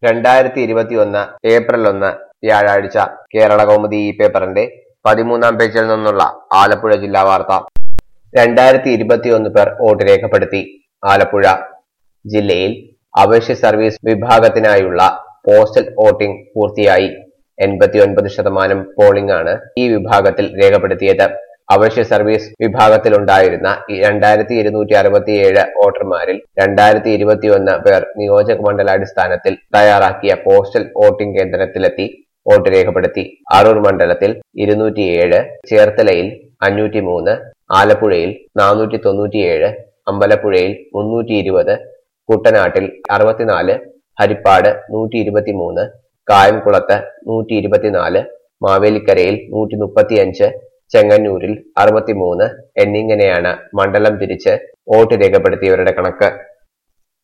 രണ്ടായിരത്തി ഇരുപത്തി ഒന്ന് ഏപ്രിൽ ഒന്ന് വ്യാഴാഴ്ച കേരള കൗമുദി ഈ പേപ്പറിന്റെ പതിമൂന്നാം പേജിൽ നിന്നുള്ള ആലപ്പുഴ ജില്ലാ വാർത്ത രണ്ടായിരത്തി ഇരുപത്തി ഒന്ന് പേർ വോട്ട് രേഖപ്പെടുത്തി ആലപ്പുഴ ജില്ലയിൽ അവശ്യ സർവീസ് വിഭാഗത്തിനായുള്ള പോസ്റ്റൽ വോട്ടിംഗ് പൂർത്തിയായി എൺപത്തി ഒൻപത് ശതമാനം പോളിംഗ് ആണ് ഈ വിഭാഗത്തിൽ രേഖപ്പെടുത്തിയത് അവശ്യ സർവീസ് വിഭാഗത്തിലുണ്ടായിരുന്ന രണ്ടായിരത്തി ഇരുന്നൂറ്റി അറുപത്തിയേഴ് വോട്ടർമാരിൽ രണ്ടായിരത്തി ഇരുപത്തി ഒന്ന് പേർ നിയോജക മണ്ഡലാടിസ്ഥാനത്തിൽ തയ്യാറാക്കിയ പോസ്റ്റൽ വോട്ടിംഗ് കേന്ദ്രത്തിലെത്തി വോട്ട് രേഖപ്പെടുത്തി അറൂർ മണ്ഡലത്തിൽ ഇരുന്നൂറ്റിയേഴ് ചേർത്തലയിൽ അഞ്ഞൂറ്റി മൂന്ന് ആലപ്പുഴയിൽ നാനൂറ്റി തൊണ്ണൂറ്റിയേഴ് അമ്പലപ്പുഴയിൽ മുന്നൂറ്റി ഇരുപത് കുട്ടനാട്ടിൽ അറുപത്തിനാല് ഹരിപ്പാട് നൂറ്റി ഇരുപത്തിമൂന്ന് കായംകുളത്ത് നൂറ്റി ഇരുപത്തിനാല് മാവേലിക്കരയിൽ നൂറ്റി മുപ്പത്തിയഞ്ച് ചെങ്ങന്നൂരിൽ അറുപത്തിമൂന്ന് എന്നിങ്ങനെയാണ് മണ്ഡലം തിരിച്ച് വോട്ട് രേഖപ്പെടുത്തിയവരുടെ കണക്ക്